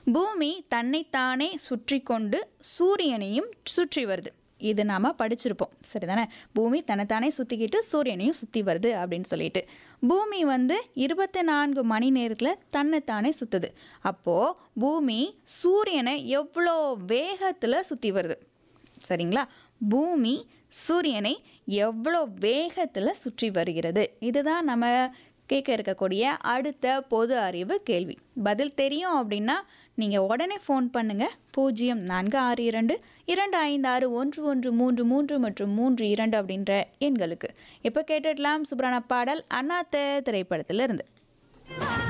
பூமி தன்னைத்தானே சுற்றி கொண்டு சூரியனையும் சுற்றி வருது இது நாம் படிச்சிருப்போம் சரிதானே பூமி தன்னைத்தானே சுற்றிக்கிட்டு சூரியனையும் சுற்றி வருது அப்படின்னு சொல்லிட்டு பூமி வந்து இருபத்தி நான்கு மணி நேரத்தில் தன்னைத்தானே சுற்றுது அப்போது பூமி சூரியனை எவ்வளோ வேகத்தில் சுற்றி வருது சரிங்களா பூமி சூரியனை எவ்வளோ வேகத்தில் சுற்றி வருகிறது இதுதான் நம்ம கேட்க இருக்கக்கூடிய அடுத்த பொது அறிவு கேள்வி பதில் தெரியும் அப்படின்னா நீங்கள் உடனே ஃபோன் பண்ணுங்கள் பூஜ்ஜியம் நான்கு ஆறு இரண்டு இரண்டு ஐந்து ஆறு ஒன்று ஒன்று மூன்று மூன்று மற்றும் மூன்று இரண்டு அப்படின்ற எண்களுக்கு இப்போ கேட்டுடலாம் சுப்ரான பாடல் அண்ணாத்த திரைப்படத்திலிருந்து